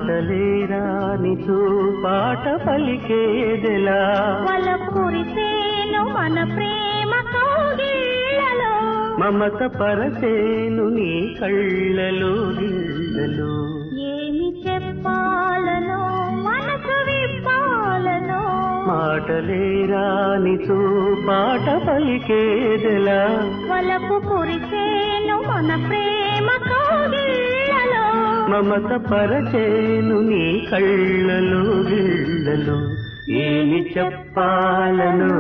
మాటలేరాని పాట పలికేదెలా వల కురిసేను మన ప్రేమ కౌగిళ్ళలో మమత పరసేను నీ కళ్ళలో నీళ్ళలో ఏమి చెప్పాలనో మనసు విప్పాలనో మాటలేరాని పాట పలికేదెలా వలపు కురిసేను మన ప్రేమ కౌగిళ్ళలో మమత పరచేను నీ కళ్ళలో నీళ్ళలో ఏమి చెప్పాలను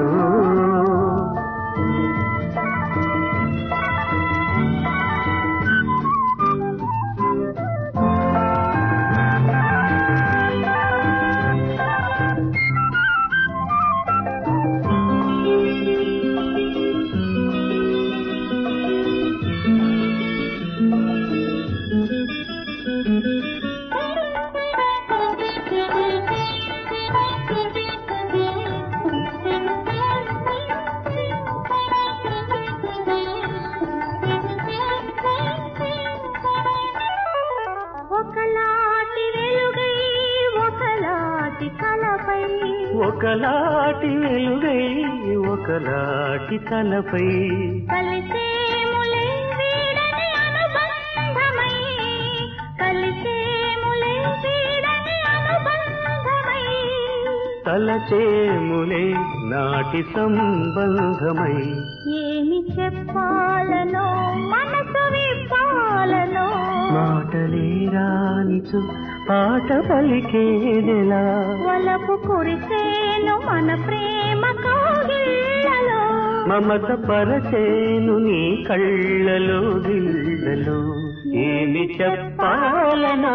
ఒకలాంటి వెలుగై ఒకలాంటి కలపై ఒకలాటి వెలుగై ఒకలాటి తలపై కలిసేములే వీడని అనుబంధమై కలిసేములే వీడని అనుబంధమై తలచేములే నాటి సంబంధమై ఏమి చెప్పాలనో మనసు విప్పాలనో మాటలేరానిచు పాట పలికేదెలా వలపు కురిసేను మన ప్రేమ కౌగిళ్ళలో మమత పరచేను నీ కళ్ళలో గిళ్ళలో ఏమి చెప్పాలనో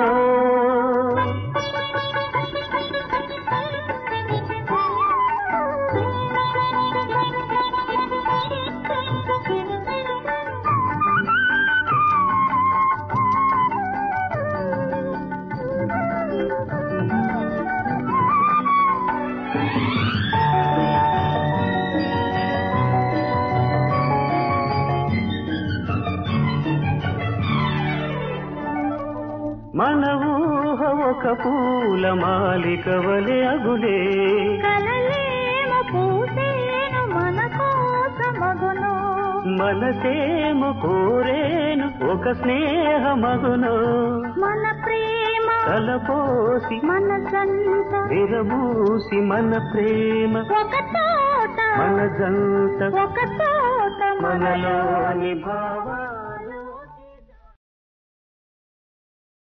మన ఊహ ఒక పూల మాలిక వలె అగులే కలలేమో పూసేను మన కోసమగును మనసేము కోరేను ఒక స్నేహమగును మన ప్రేమ తలపోసి మన సంత విరబూసి మన ప్రేమ ఒక తోట మన జంట ఒక తోట మనలో మనలోని భావ